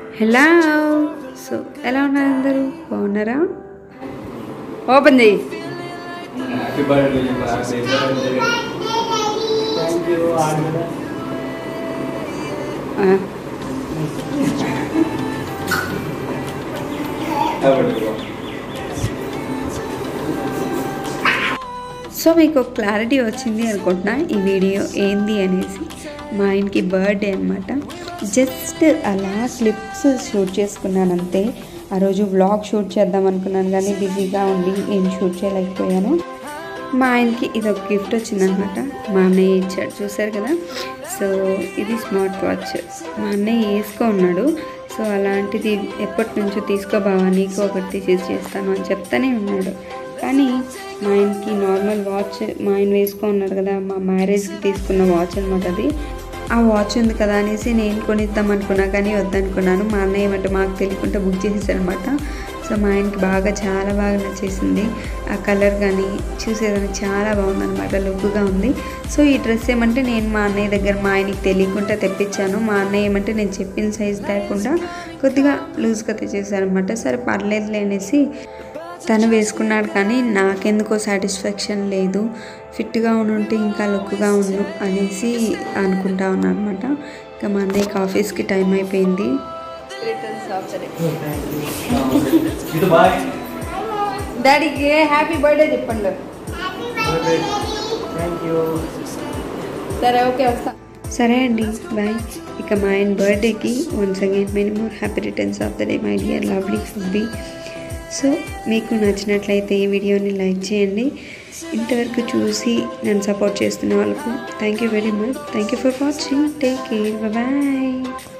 hello so ఎలా ఉన్నారు అందరూ బాగున్నారా ఓపెన్ చేయి happy birthday happy birthday thank you ఆడదా ఆ, సో మీకు క్లారిటీ వచ్చింది అనుకుంటున్నా ఈ వీడియో ఏంది అనేసి మా ఆయనకి బర్త్డే అనమాట జస్ట్ అలా క్లిప్స్ షూట్ చేసుకున్నాను అంతే ఆ రోజు వ్లాగ్ షూట్ చేద్దాం అనుకున్నాను కానీ బిజీగా ఉండి ఏం షూట్ చేయలేకపోయాను మా ఆయనకి ఇది ఒక గిఫ్ట్ వచ్చిందనమాట మా అన్నయ్య ఇచ్చాడు చూసారు కదా సో ఇది స్మార్ట్ వాచ్ మా అన్నయ్య వేసుకో ఉన్నాడు సో అలాంటిది ఎప్పటి నుంచో తీసుకోబావా నీకు ఒకటి తీసేసి చేస్తాను అని చెప్తానే ఉన్నాడు కానీ మా ఆయనకి నార్మల్ వాచ్ మా ఆయన వేసుకో ఉన్నాడు కదా మా మ్యారేజ్కి తీసుకున్న వాచ్ అనమాట అది ఆ వాచ్ ఉంది కదా అనేసి నేను కొనిద్దాం అనుకున్నా కానీ వద్దనుకున్నాను మా అన్నయ్య ఏమంటే మాకు తెలియకుండా బుక్ చేసేసారనమాట సో మా ఆయనకి బాగా చాలా బాగా నచ్చేసింది ఆ కలర్ కానీ చూసేదానికి చాలా బాగుందన్నమాట లుక్గా ఉంది సో ఈ డ్రెస్ ఏమంటే నేను మా అన్నయ్య దగ్గర మా ఆయనకి తెలియకుండా తెప్పించాను మా అన్నయ్య ఏమంటే నేను చెప్పిన సైజ్ లేకుండా కొద్దిగా లూజ్గా తెచ్చేసారనమాట సరే పర్లేదులే అనేసి తను వేసుకున్నాడు కానీ నాకెందుకో సాటిస్ఫాక్షన్ లేదు ఫిట్గా ఉంటే ఇంకా లుక్గా ఉండు అనేసి అనుకుంటా ఉన్నాను అనమాట ఇంకా మా అన్నయ్యకి ఆఫీస్కి టైం అయిపోయింది ఇది బాయ్ డాడీకి హ్యాపీ బర్త్డే చెప్పండి థ్యాంక్ యూ సరే ఓకే వస్తా సరే అండి బాయ్ ఇక మా ఆయన బర్త్డేకి once again many more happy returns of the day my dear lovely ఫుడ్బీ సో మీకు నచ్చినట్లయితే ఈ వీడియోని లైక్ చేయండి ఇంతవరకు చూసి నన్ను సపోర్ట్ చేస్తున్న వాళ్ళకు thank you very much thank you for watching take care bye